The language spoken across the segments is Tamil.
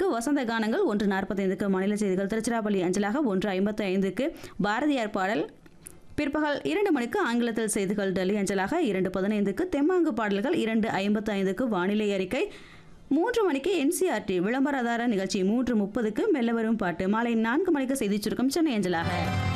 வசந்த கானங்கள் ஒன்று நாற்பத்தைந்துக்கு மாநில செய்திகள் திருச்சிராப்பள்ளி அஞ்சலாக ஒன்று ஐம்பத்தி ஐந்துக்கு பாரதியார் பாடல் பிற்பகல் இரண்டு மணிக்கு ஆங்கிலத்தில் செய்திகள் டெல்லி அஞ்சலாக இரண்டு பதினைந்துக்கு தெம்மாங்கு பாடல்கள் இரண்டு ஐம்பத்தி ஐந்துக்கு வானிலை அறிக்கை மூன்று மணிக்கு என்சிஆர்டி விளம்பரதார நிகழ்ச்சி மூன்று முப்பதுக்கு மெல்ல வரும் பாட்டு மாலை நான்கு மணிக்கு செய்திச் சுருக்கம் சென்னை அஞ்சலாக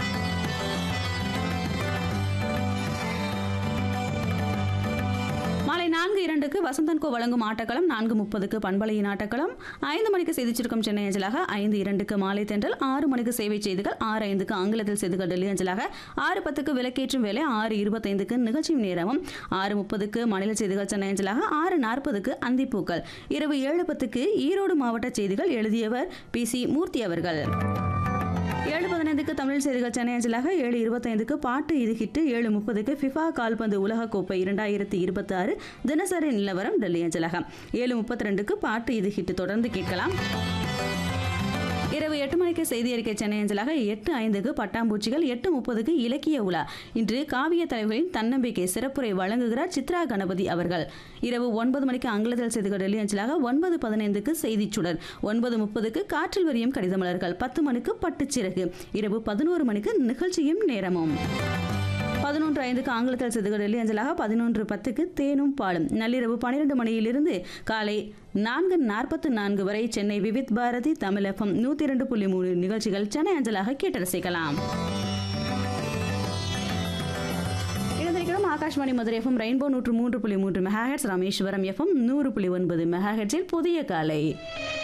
மாலை நான்கு இரண்டுக்கு வசந்தன்கோ வழங்கும் ஆட்டக்களம் நான்கு முப்பதுக்கு பண்பலையின் ஆட்டக்களம் ஐந்து மணிக்கு செய்திச் சுருக்கம் சென்னை அஞ்சலாக ஐந்து இரண்டுக்கு மாலை தென்றல் ஆறு மணிக்கு சேவை செய்திகள் ஆறு ஐந்துக்கு ஆங்கிலத்தில் செய்திகள் டெல்லி அஞ்சலாக ஆறு பத்துக்கு விலக்கேற்றும் வேலை ஆறு இருபத்தைந்துக்கு நிகழ்ச்சியும் நேரமும் ஆறு முப்பதுக்கு மாநில செய்திகள் சென்னை அஞ்சலாக ஆறு நாற்பதுக்கு அந்திப்பூக்கள் இரவு ஏழு பத்துக்கு ஈரோடு மாவட்ட செய்திகள் எழுதியவர் பி சி மூர்த்தி அவர்கள் ஏழு பதினைந்துக்கு தமிழ் செய்திகள் சென்னை அஞ்சலாக ஏழு இருபத்தைந்துக்கு பாட்டு இது ஹிட்டு ஏழு முப்பதுக்கு ஃபிஃபா கால்பந்து உலகக்கோப்பை இரண்டாயிரத்தி இருபத்தி ஆறு தினசரி நிலவரம் டெல்லி அஞ்சலாக ஏழு முப்பத்தி ரெண்டுக்கு பாட்டு இது ஹிட்டு தொடர்ந்து கேட்கலாம் இரவு எட்டு மணிக்கு செய்தி அறிக்கை சென்னை அஞ்சலாக எட்டு ஐந்துக்கு பட்டாம்பூச்சிகள் எட்டு முப்பதுக்கு இலக்கிய உலா இன்று காவிய தலைவர்களின் தன்னம்பிக்கை சிறப்புரை வழங்குகிறார் சித்ரா கணபதி அவர்கள் இரவு ஒன்பது மணிக்கு ஆங்கிலத்தில் செய்திகள் டெல்லி அஞ்சலாக ஒன்பது பதினைந்துக்கு செய்திச் சுடர் ஒன்பது முப்பதுக்கு காற்றில் வரியும் கடிதமலர்கள் பத்து மணிக்கு பட்டுச்சிறகு இரவு பதினோரு மணிக்கு நிகழ்ச்சியும் நேரமும் பதினொன்று ஐந்துக்கு ஆங்கிலத்தில் செய்திகள் டெல்லி அஞ்சலாக பதினொன்று பத்துக்கு தேனும் பாலும் நள்ளிரவு பன்னிரண்டு மணியிலிருந்து காலை நான்கு நாற்பத்து நான்கு வரை சென்னை விவித் பாரதி தமிழ் எஃப்எம் நூற்றி இரண்டு புள்ளி மூணு நிகழ்ச்சிகள் சென்னை அஞ்சலாக கேட்டு ரசிக்கலாம் இணைந்திருக்கிறோம் ஆகாஷ்வாணி மதுரை எஃப்எம் ரெயின்போ நூற்று மூன்று புள்ளி மூன்று மெகாஹெட்ஸ் ராமேஸ்வரம் எஃப்எம் நூறு புள்ளி ஒன்பது மெகாஹெட்ஸில் புதிய காலை